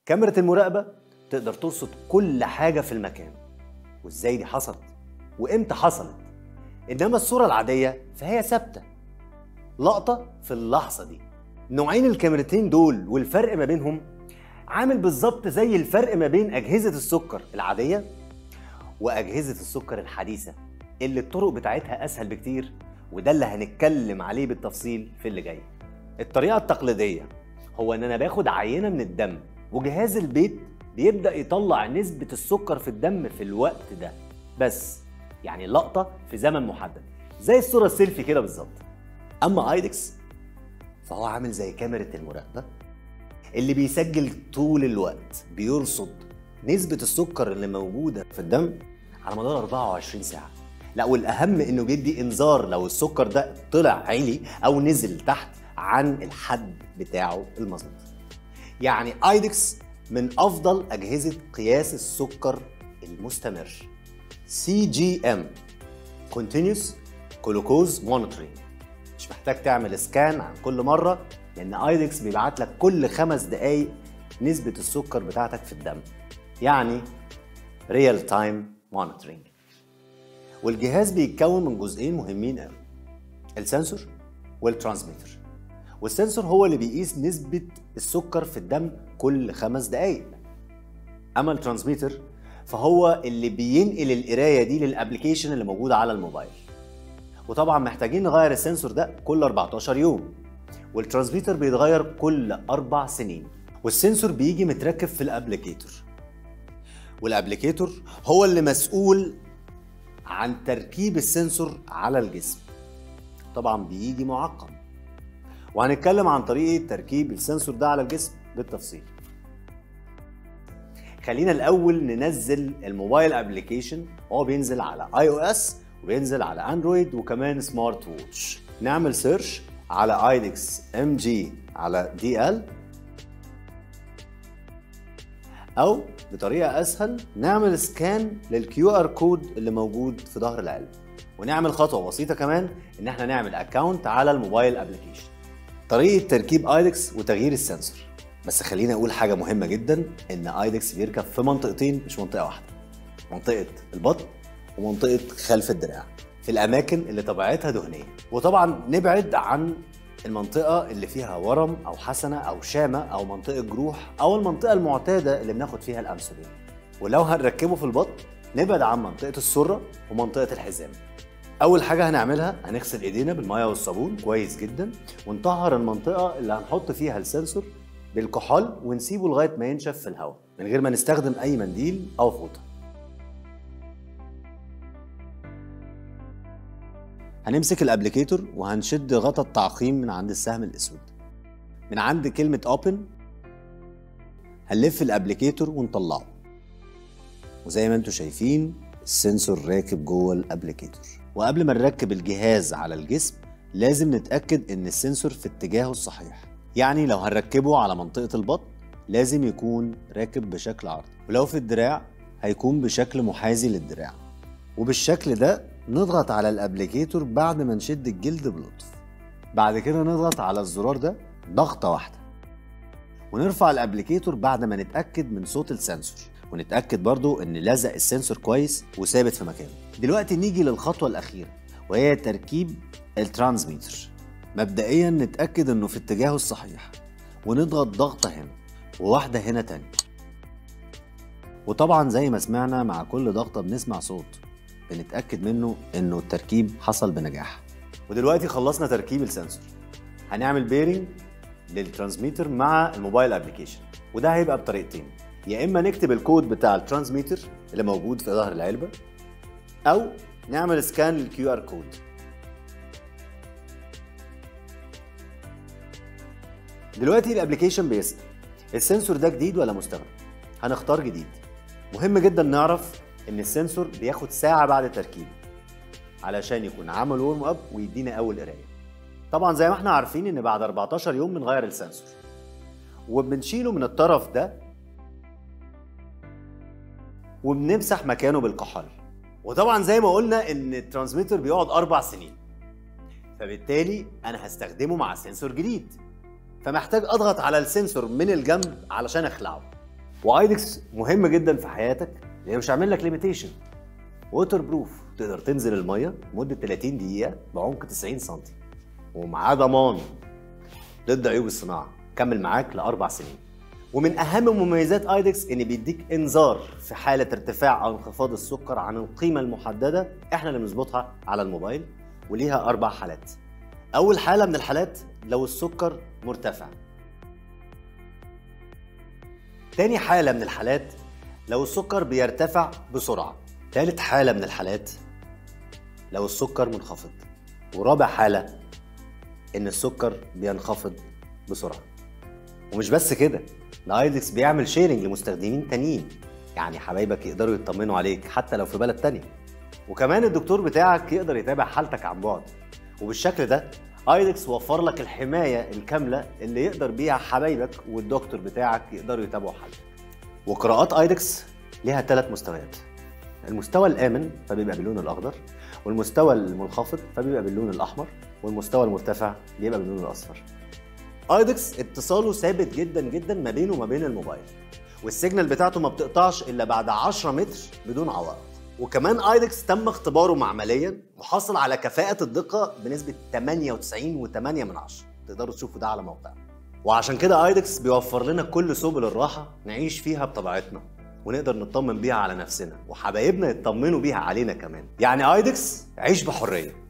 كاميرا المراقبة تقدر ترصد كل حاجة في المكان وازاي دي حصلت وامتى حصلت انما الصورة العادية فهي ثابتة لقطة في اللحظة دي نوعين الكاميرتين دول والفرق ما بينهم عامل بالظبط زي الفرق ما بين أجهزة السكر العادية وأجهزة السكر الحديثة اللي الطرق بتاعتها أسهل بكتير وده اللي هنتكلم عليه بالتفصيل في اللي جاي الطريقة التقليدية هو إن أنا باخد عينة من الدم وجهاز البيت بيبدأ يطلع نسبة السكر في الدم في الوقت ده بس يعني لقطة في زمن محدد زي الصورة السيلفي كده بالظبط أما ايدكس فهو عامل زي كاميرا المراقبة اللي بيسجل طول الوقت بيرصد نسبة السكر اللي موجودة في الدم على مدار 24 ساعة لا والأهم إنه بيدي إنذار لو السكر ده طلع عالي أو نزل تحت عن الحد بتاعه المظبوط يعني ايدكس من أفضل أجهزة قياس السكر المستمر سي جي ام Continuous Glucose Monitoring مش محتاج تعمل سكان عن كل مرة لأن ايدكس بيبعت لك كل خمس دقايق نسبة السكر بتاعتك في الدم يعني ريال تايم مونيتورنج والجهاز بيتكون من جزئين مهمين قوي السنسور والترانسميتر والسنسور هو اللي بيقيس نسبة السكر في الدم كل خمس دقايق أما الترانسميتر فهو اللي بينقل القراية دي للأبليكيشن اللي موجودة على الموبايل وطبعا محتاجين نغير السنسور ده كل 14 يوم والترانسميتر بيتغير كل أربع سنين والسنسور بيجي متركب في الابليكيتور والابليكيتور هو اللي مسؤول عن تركيب السنسور على الجسم طبعا بيجي معقم وهنتكلم عن طريقة تركيب السنسور ده على الجسم بالتفصيل خلينا الأول ننزل الموبايل ابلكيشن هو بينزل على اي او اس وبينزل على اندرويد وكمان سمارت ووتش نعمل سيرش على ايدكس ام جي على دي ال او بطريقه اسهل نعمل سكان للكيو ار كود اللي موجود في ظهر العلبه ونعمل خطوه بسيطه كمان ان احنا نعمل اكونت على الموبايل ابلكيشن طريقه تركيب ايدكس وتغيير السنسور بس خليني اقول حاجه مهمه جدا ان ايدكس بيركب في منطقتين مش منطقه واحده منطقه البطن ومنطقه خلف الدراع في الاماكن اللي طبيعتها دهنيه وطبعا نبعد عن المنطقه اللي فيها ورم او حسنه او شامه او منطقه جروح او المنطقه المعتاده اللي بناخد فيها الانسولين ولو هنركبه في البطن نبعد عن منطقه السره ومنطقه الحزام اول حاجه هنعملها هنغسل ايدينا بالميه والصابون كويس جدا ونطهر المنطقه اللي هنحط فيها السنسور بالكحول ونسيبه لغايه ما ينشف في الهواء من غير ما نستخدم اي منديل او فوطه هنمسك الابليكيتور وهنشد غطا التعقيم من عند السهم الاسود من عند كلمه اوبن هنلف الابليكيتور ونطلعه وزي ما انتم شايفين السنسور راكب جوه الابليكيتور وقبل ما نركب الجهاز على الجسم لازم نتاكد ان السنسور في اتجاهه الصحيح يعني لو هنركبه على منطقه البطن لازم يكون راكب بشكل عرضي ولو في الدراع هيكون بشكل محاذي للدراع وبالشكل ده نضغط على الابليكيتور بعد ما نشد الجلد بلطف بعد كده نضغط على الزرار ده ضغطة واحدة ونرفع الابليكيتور بعد ما نتأكد من صوت السنسور ونتأكد برضو ان لزق السنسور كويس وثابت في مكانه دلوقتي نيجي للخطوة الأخيرة وهي تركيب الترانسميتر مبدئيا نتأكد انه في اتجاهه الصحيح ونضغط ضغطة هنا وواحدة هنا تاني وطبعا زي ما سمعنا مع كل ضغطة بنسمع صوت بنتأكد منه انه التركيب حصل بنجاح ودلوقتي خلصنا تركيب السنسور هنعمل بيرنج للترانسميتر مع الموبايل ابلكيشن وده هيبقى بطريقتين يا اما نكتب الكود بتاع الترانسميتر اللي موجود في ظهر العلبه او نعمل سكان للكيو ار كود دلوقتي الابلكيشن بيسال السنسور ده جديد ولا مستخدم هنختار جديد مهم جدا نعرف ان السنسور بياخد ساعه بعد التركيب علشان يكون عمل ورم اب ويدينا اول قرايه طبعا زي ما احنا عارفين ان بعد 14 يوم بنغير السنسور وبنشيله من الطرف ده وبنمسح مكانه بالكحول وطبعا زي ما قلنا ان الترانسميتر بيقعد اربع سنين فبالتالي انا هستخدمه مع سنسور جديد فمحتاج اضغط على السنسور من الجنب علشان اخلعه وايدكس مهم جدا في حياتك لانه مش هيعمل لك ليميتيشن ووتر بروف تقدر تنزل الميه لمده 30 دقيقه بعمق 90 سم ومعاه ضمان ضد عيوب الصناعه كمل معاك لاربع سنين ومن اهم مميزات ايدكس ان بيديك انذار في حاله ارتفاع او انخفاض السكر عن القيمه المحدده احنا اللي بنظبطها على الموبايل وليها اربع حالات اول حاله من الحالات لو السكر مرتفع تاني حاله من الحالات لو السكر بيرتفع بسرعه تالت حاله من الحالات لو السكر منخفض ورابع حاله ان السكر بينخفض بسرعه ومش بس كده ده ايدكس بيعمل شيرنج لمستخدمين تانيين يعني حبايبك يقدروا يطمنوا عليك حتى لو في بلد تانية وكمان الدكتور بتاعك يقدر يتابع حالتك عن بعد وبالشكل ده ايدكس وفر لك الحمايه الكامله اللي يقدر بيها حبايبك والدكتور بتاعك يقدروا يتابعوا حالتك وقراءات ايدكس ليها ثلاث مستويات المستوى الامن فبيبقى باللون الاخضر والمستوى المنخفض فبيبقى باللون الاحمر والمستوى المرتفع بيبقى باللون الاصفر ايدكس اتصاله ثابت جدا جدا ما بينه وما بين الموبايل والسيجنال بتاعته ما بتقطعش الا بعد 10 متر بدون عوائق وكمان ايدكس تم اختباره معمليا وحصل على كفاءة الدقة بنسبة 98.8 من عشرة تقدروا تشوفوا ده على موقعنا وعشان كده ايدكس بيوفر لنا كل سبل الراحة نعيش فيها بطبيعتنا ونقدر نطمن بيها على نفسنا وحبايبنا يطمنوا بيها علينا كمان يعني ايدكس عيش بحرية